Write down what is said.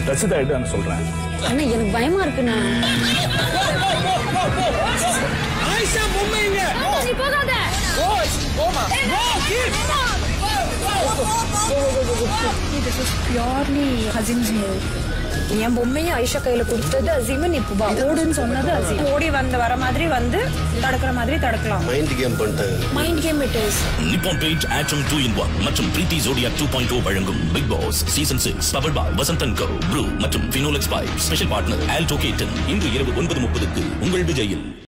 Touch ஆயிட்டு சொல்றேன் அண்ணா எனக்கு பயமா இருக்குண்ணா ஆயிஷா பொம்மைங்க நீ போகாத This is purely Azim's move. என் பொம்மையை ஐஷா கையில கொடுத்தது அசீம் இப்ப வா ஓடுன்னு சொன்னது அசீம் ஓடி வந்து வர மாதிரி வந்து தடுக்கிற மாதிரி தடுக்கலாம் மைண்ட் கேம் பண்ணிட்டாங்க mind game it is Nippon paint ஆட்டம் டூ இன் ஒன் மற்றும் பிரீத்தி ஜோடியா டூ பாயிண்ட் வழங்கும் Bigg Boss season six powered by Vasanthan co Bru மற்றும் பினோலெக்ஸ் பாய் ஸ்பெஷல் பார்ட்னர் ஆல்டோ கேட்டன் இன்று இரவு ஒன்பது முப்பதுக்கு உங்கள் விஜயில்